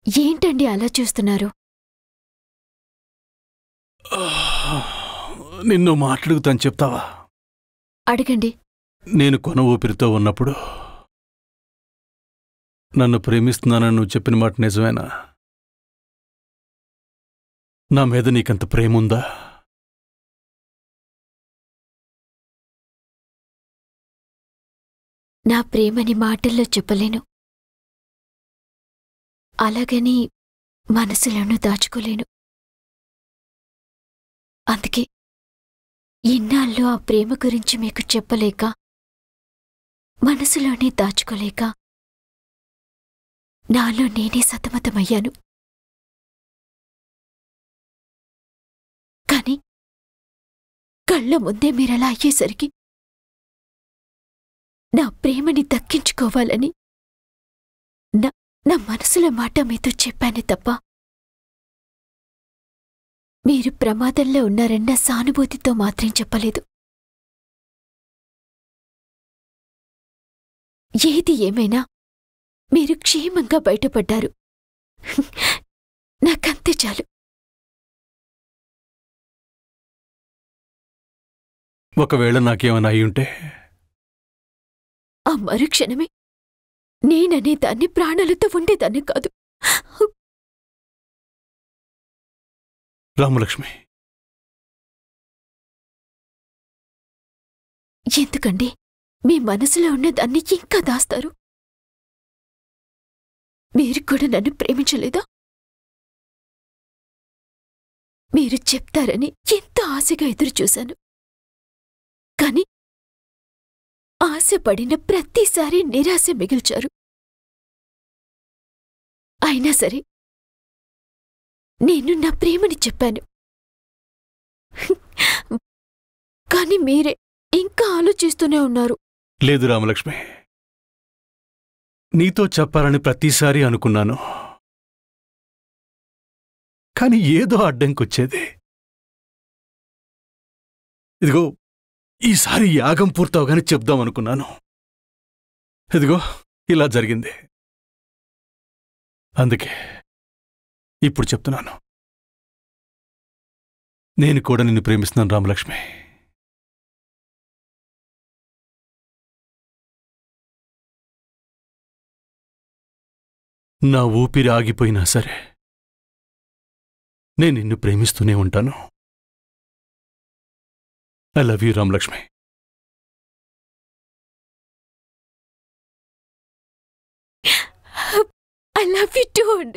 ఏంటండి అలా చూస్తున్నారు నిన్ను మాట్లాడుగుతాను చెప్తావా అడగండి నేను కొన ఊపిరితో ఉన్నప్పుడు నన్ను ప్రేమిస్తున్నానని నువ్వు చెప్పిన మాట నిజమేనా నా మీద నీకంత ప్రేమ ఉందా నా ప్రేమని మాటల్లో చెప్పలేను అలాగని మనసులోనూ దాచుకోలేను అందుకే ఇన్నాళ్ళు ఆ ప్రేమ గురించి మీకు చెప్పలేక మనసులోనే దాచుకోలేక నాలో నేనే సతమతమయ్యాను కాని కళ్ళ ముందే మీరలా అయ్యేసరికి నా ప్రేమని దక్కించుకోవాలని నా నా మనసులో మాట మీతో చెప్పానే తప్ప మీరు ప్రమాదంలో ఉన్నారన్న సానుభూతితో మాత్రం చెప్పలేదు ఏది ఏమైనా మీరు క్షేమంగా బయటపడ్డారు నాకంతే చాలు ఒకవేళ నాకేమైనా అయ్యుంటే ఆ మరుక్షణమే నేననే దాన్ని ప్రాణాలతో ఉండేదాన్ని కాదు రామలక్ష్మి ఎందుకండి మీ మనసులో ఉన్న దాన్ని ఇంకా దాస్తారు మీరు కూడా నన్ను ప్రేమించలేదా మీరు చెప్తారని ఎంతో ఆశగా ఎదురుచూశాను కాని ఆశపడిన ప్రతిసారి నిరాశ మిగిల్చారు అయినా సరే నేను నా ప్రేమని చెప్పాను కాని మీరే ఇంకా ఆలోచిస్తూనే ఉన్నారు లేదు రామలక్ష్మి నీతో చెప్పాలని ప్రతిసారి అనుకున్నాను కాని ఏదో అడ్డంకొచ్చేది ఇదిగో ఈసారి యాగం పూర్తవగానే చెప్దామనుకున్నాను ఇదిగో ఇలా జరిగింది అందుకే ఇప్పుడు చెప్తున్నాను నేను కూడా నిన్ను ప్రేమిస్తున్నాను రామలక్ష్మి నా ఊపిరి ఆగిపోయినా సరే నేను నిన్ను ప్రేమిస్తూనే ఉంటాను I love you Ramalakshmi I love you too అండి